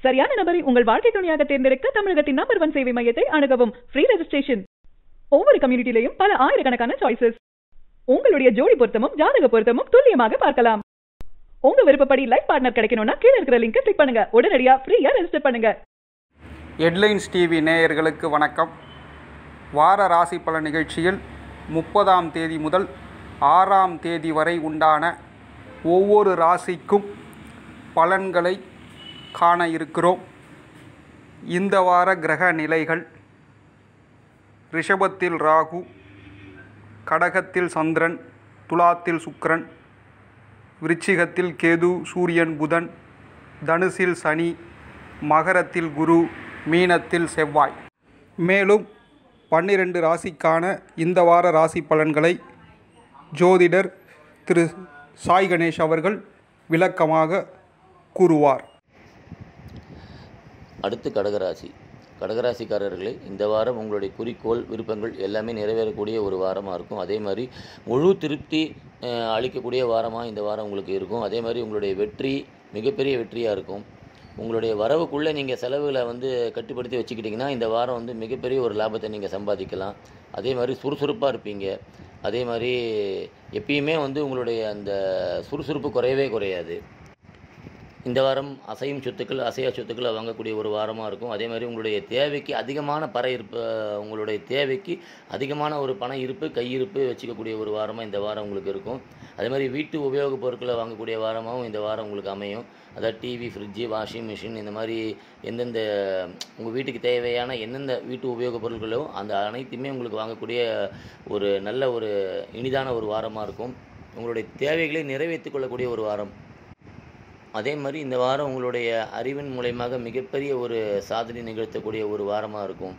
சரியான நபரை உங்கள் வாழ்க்கை துணையாக தேர்ந்தெடுக்க தமிழகத்தின் நம்பர் ஒன் சேவை மையத்தை அணுகவும் ஃப்ரீ ரெஜிஸ்ட்ரேஷன் ஒவ்வொரு கம்யூனிட்டிலையும் பல ஆயிரக்கணக்கான சாய்ஸஸ் உங்களுடைய ஜோடி பொருத்தமும் ஜாதக பொருத்தமும் துல்லியமாக பார்க்கலாம் உங்க விருப்பப்படி லைஃப் பார்ட்னர் கிடைக்கணும்னா கீழ இருக்கிற லிங்கை கிளிக் பண்ணுங்க உடனடியா ஃப்ரீயா ரெஜிஸ்டர் பண்ணுங்க ஹெட்லைன்ஸ் டிவி நேயர்களுக்கு வணக்கம் வார ராசி பலன் நிகழ்ச்சியில் முப்பதாம் தேதி முதல் ஆறாம் தேதி வரை உண்டான ஒவ்வொரு ராசிக்கும் பலன்களை காண இருக்கிறோம் இந்த வார கிரக நிலைகள் ரிஷபத்தில் ராகு கடகத்தில் சந்திரன் துலாத்தில் சுக்கிரன் விருச்சிகத்தில் கேது சூரியன் புதன் தனுசில் சனி மகரத்தில் குரு மீனத்தில் செவ்வாய் மேலும் பன்னிரண்டு ராசிக்கான இந்த வார ராசி பலன்களை ஜோதிடர் திரு சாய் கணேஷ் அவர்கள் விளக்கமாக கூறுவார் அடுத்து கடகராசி கடகராசிக்காரர்களே இந்த வாரம் உங்களுடைய குறிக்கோள் விருப்பங்கள் எல்லாமே நிறைவேறக்கூடிய ஒரு வாரமாக இருக்கும் அதே மாதிரி முழு திருப்தி அஹ், அளிக்கக்கூடிய வாரமாக இந்த வாரம் உங்களுக்கு இருக்கும் அதே மாதிரி உங்களுடைய வெற்றி மிகப்பெரிய வெற்றியாக இருக்கும் உங்களுடைய வரவுக்குள்ளே நீங்கள் செலவுகளை வந்து கட்டுப்படுத்தி வச்சுக்கிட்டிங்கன்னா இந்த வாரம் வந்து மிகப்பெரிய ஒரு லாபத்தை நீங்கள் சம்பாதிக்கலாம் அதே மாதிரி சுறுசுறுப்பாக இருப்பீங்க அதே மாதிரி எப்பயுமே வந்து உங்களுடைய அந்த சுறுசுறுப்பு குறையவே குறையாது இந்த வாரம் அசையும் சொத்துக்கள் அசையா சொத்துக்களை வாங்கக்கூடிய ஒரு வாரமாக இருக்கும் அதே மாதிரி உங்களுடைய தேவைக்கு அதிகமான பண இருப்பு உங்களுடைய தேவைக்கு அதிகமான ஒரு பண இருப்பு கையிருப்பு வச்சுக்கக்கூடிய ஒரு வாரமாக இந்த வாரம் உங்களுக்கு இருக்கும் அதே மாதிரி வீட்டு உபயோகப் பொருட்களை வாங்கக்கூடிய வாரமாகவும் இந்த வாரம் உங்களுக்கு அமையும் அதாவது டிவி ஃப்ரிட்ஜு வாஷிங் மிஷின் இந்த மாதிரி எந்தெந்த உங்கள் வீட்டுக்கு தேவையான எந்தெந்த வீட்டு உபயோகப் பொருட்களோ அந்த அனைத்துமே உங்களுக்கு வாங்கக்கூடிய ஒரு நல்ல ஒரு இனிதான ஒரு வாரமாக இருக்கும் உங்களுடைய தேவைகளை நிறைவேற்றிக் கொள்ளக்கூடிய ஒரு வாரம் அதே மாதிரி இந்த வாரம் உங்களுடைய அறிவின் மூலயமாக மிகப்பெரிய ஒரு சாதனை நிகழ்த்தக்கூடிய ஒரு வாரமாக இருக்கும்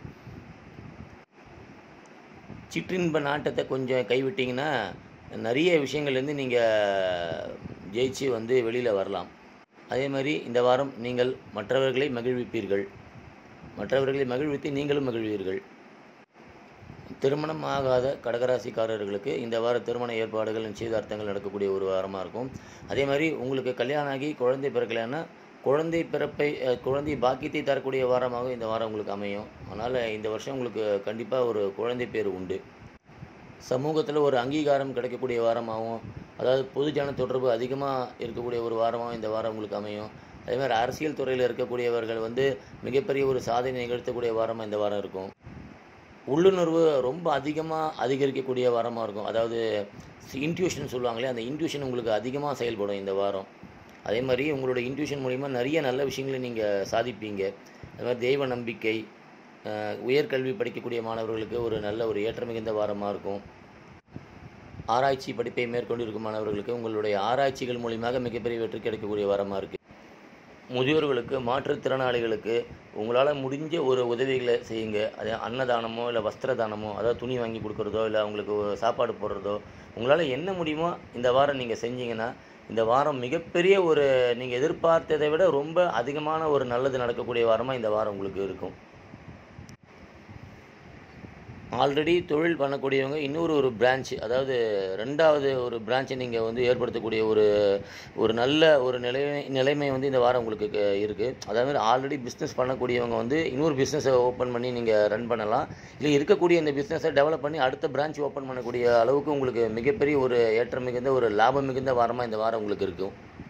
சிற்றின்ப நாட்டத்தை கொஞ்சம் கைவிட்டிங்கன்னா நிறைய விஷயங்கள்லேருந்து நீங்கள் ஜெயிச்சு வந்து வெளியில் வரலாம் அதே மாதிரி இந்த வாரம் நீங்கள் மற்றவர்களை மகிழ்விப்பீர்கள் மற்றவர்களை மகிழ்வித்து நீங்களும் மகிழ்வீர்கள் திருமணம் ஆகாத கடகராசிக்காரர்களுக்கு இந்த வார திருமண ஏற்பாடுகள் நிச்சயதார்த்தங்கள் நடக்கக்கூடிய ஒரு வாரமாக இருக்கும் அதே மாதிரி உங்களுக்கு கல்யாணம் ஆகி குழந்தை பிறக்கலைன்னா குழந்தை பிறப்பை அஹ், குழந்தை பாக்கியத்தை தரக்கூடிய வாரமாக இந்த வாரம் உங்களுக்கு அமையும் அதனால் இந்த வருஷம் உங்களுக்கு கண்டிப்பாக ஒரு குழந்தை பேர் உண்டு சமூகத்தில் ஒரு அங்கீகாரம் கிடைக்கக்கூடிய வாரமாகவும் அதாவது பொதுஜன தொடர்பு அதிகமாக இருக்கக்கூடிய ஒரு வாரமாகவும் இந்த வாரம் உங்களுக்கு அமையும் அதே மாதிரி அரசியல் துறையில் இருக்கக்கூடியவர்கள் வந்து மிகப்பெரிய ஒரு சாதனை நிகழ்த்தக்கூடிய வாரமாக இந்த வாரம் இருக்கும் உள்ளுணர்வு ரொம்ப அதிகமாக அதிகரிக்கக்கூடிய வாரமாக இருக்கும் அதாவது இன்ட்யூஷன் சொல்லுவாங்களே அந்த இன்ட்யூஷன் உங்களுக்கு அதிகமாக செயல்படும் இந்த வாரம் அதே மாதிரி உங்களோட இன்ட்யூஷன் மூலிமா நிறைய நல்ல விஷயங்களை நீங்கள் சாதிப்பீங்க அது மாதிரி தெய்வ நம்பிக்கை அஹ், உயர்கல்வி படிக்கக்கூடிய மாணவர்களுக்கு ஒரு நல்ல ஒரு ஏற்ற மிகுந்த வாரமாக இருக்கும் ஆராய்ச்சி படிப்பை மேற்கொண்டிருக்கும் மாணவர்களுக்கு உங்களுடைய ஆராய்ச்சிகள் மூலியமாக மிகப்பெரிய வெற்றி கிடைக்கக்கூடிய வாரமாக இருக்குது முதியோர்களுக்கு மாற்றுத்திறனாளிகளுக்கு உங்களால் முடிஞ்ச ஒரு உதவிகளை செய்யுங்க அது அன்னதானமோ இல்லை வஸ்திர தானமோ அதாவது துணி வாங்கி கொடுக்குறதோ இல்லை அவங்களுக்கு ஒரு சாப்பாடு போடுறதோ உங்களால் என்ன முடியுமோ இந்த வாரம் நீங்கள் செஞ்சீங்கன்னா இந்த வாரம் மிகப்பெரிய ஒரு நீங்கள் எதிர்பார்த்ததை விட ரொம்ப அதிகமான ஒரு நல்லது நடக்கக்கூடிய வாரமாக இந்த வாரம் உங்களுக்கு இருக்கும் ஆல்ரெடி தொழில் பண்ணக்கூடியவங்க இன்னொரு ஒரு பிரான்ச் அதாவது ரெண்டாவது ஒரு பிரான்ச்சை நீங்கள் வந்து ஏற்படுத்தக்கூடிய ஒரு ஒரு நல்ல ஒரு நிலைமை நிலைமை வந்து இந்த வாரம் உங்களுக்கு க- இருக்குது அதே மாதிரி ஆல்ரெடி பிஸ்னஸ் பண்ணக்கூடியவங்க வந்து இன்னொரு பிஸ்னஸை ஓப்பன் பண்ணி நீங்கள் ரன் பண்ணலாம் இல்லை இருக்கக்கூடிய இந்த பிஸ்னஸை டெவலப் பண்ணி அடுத்த பிரான்ச் ஓப்பன் பண்ணக்கூடிய அளவுக்கு உங்களுக்கு மிகப்பெரிய ஒரு ஏற்றம் மிகுந்த ஒரு லாபம் மிகுந்த வாரமாக இந்த வாரம் உங்களுக்கு இருக்கும்